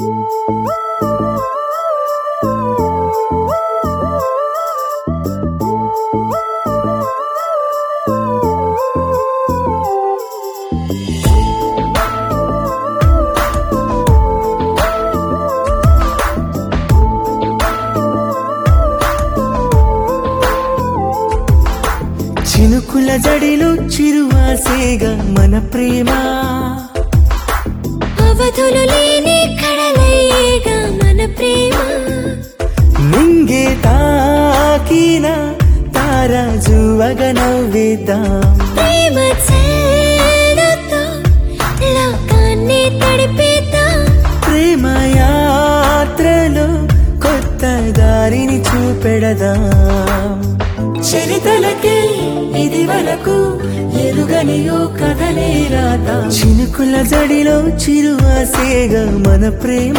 చినుకుల జడిలో చిరువాసేగా మన ప్రేమ అవధులు లేని కడలయ్యేగా మన ప్రేమ నింగే తాకిన తారాజువగ నవ్వేద్దాం ప్రేమ చేరుతో లోకాన్ని తడిపేద్దాం ప్రేమ యాత్రలో కొత్త దారిని చూపెడదాం చరితలకే ఇది వరకు ఎరుగని ఓ కథనే రాత చినుకుల జడిలో చిరువాసేగా మన ప్రేమ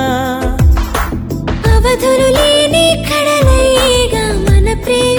అవధులు లేని కడలయ్యేగా మన ప్రేమ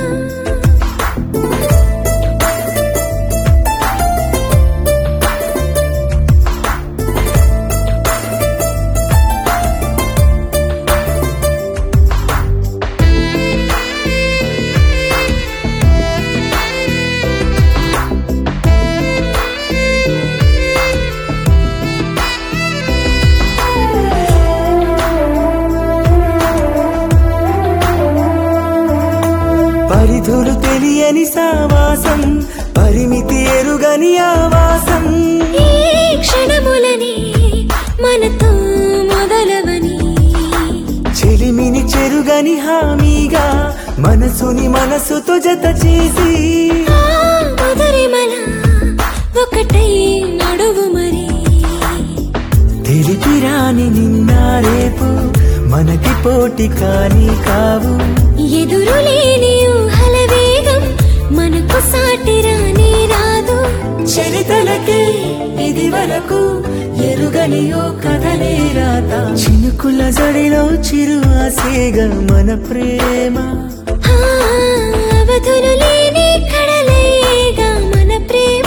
పరిధులు తెలియని సావాసం పరిమితి ఎరుగని ఆవాసం ఈ క్షణములని మనతో మొదలవని చెలిమిని చెరుగని హామీగా మనసుని మనసుతో జత చేసి ఆ మధురిమల ఒకటై నడువు మరి తెలిపిరాని నిన్న రేపు మనకి పోటీ కాని కావు ఎదురు లేని ఊహల వేగం మనకు సాటి రాని రాదు చరితలకే ఇది వరకు ఎరుగని ఓ కథలే రాత చినుకుల జడిలో చిరువాసేగా మన ప్రేమ ఆ, అవధులు లేని కడలేగా మన ప్రేమ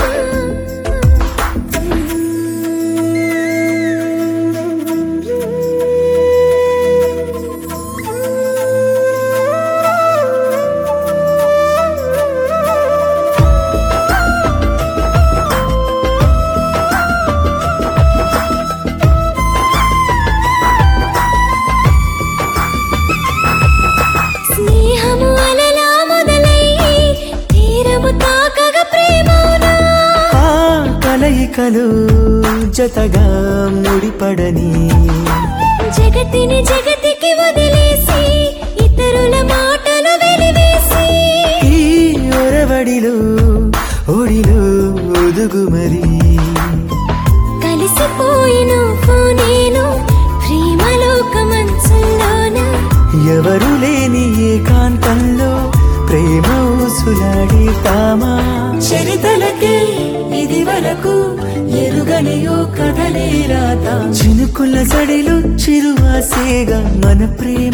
స్నేహము అలలా మొదలయ్యి తీరము తాకగ ప్రేమౌనా ఆ కలయికలు జతగా ముడిపడని జగతిని జగతికి వదిలేసి ఇతరుల మాటలు వెలివేసి ఈ ఒరవడిలో ఒడిలో ఒదుగు మరి కలిసిపోయి నువ్వు నేను ప్రేమలోక మంచుల్లోన ఎవరు లేని ఏకాంతంలో ప్రేమ ఊసులాడి తామా చరితలకే ఇది వరకు ఎరుగని ఓ కథలే రాత చినుకుల జడిలో చిరువాసేగా మన ప్రేమ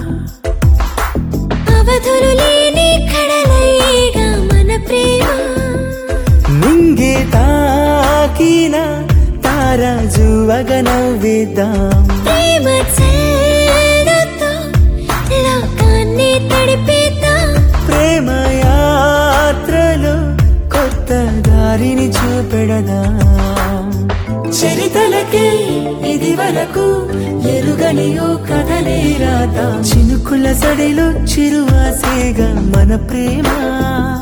అవధులు లేని కడలయ్యేగా మన ప్రేమ నింగే తాకిన తారాజువగ నవ్వేద్దాం ప్రేమ చేరుతో లోకాన్ని తడిపేద్దాం ప్రేమ యాత్రలో కొత్త దారిని చూపెడదాం చరితలకే ఇది వరకు ఎరుగని ఓ కథలే రాత చినుకుల సడిలో చిరువాసేగా మన ప్రేమ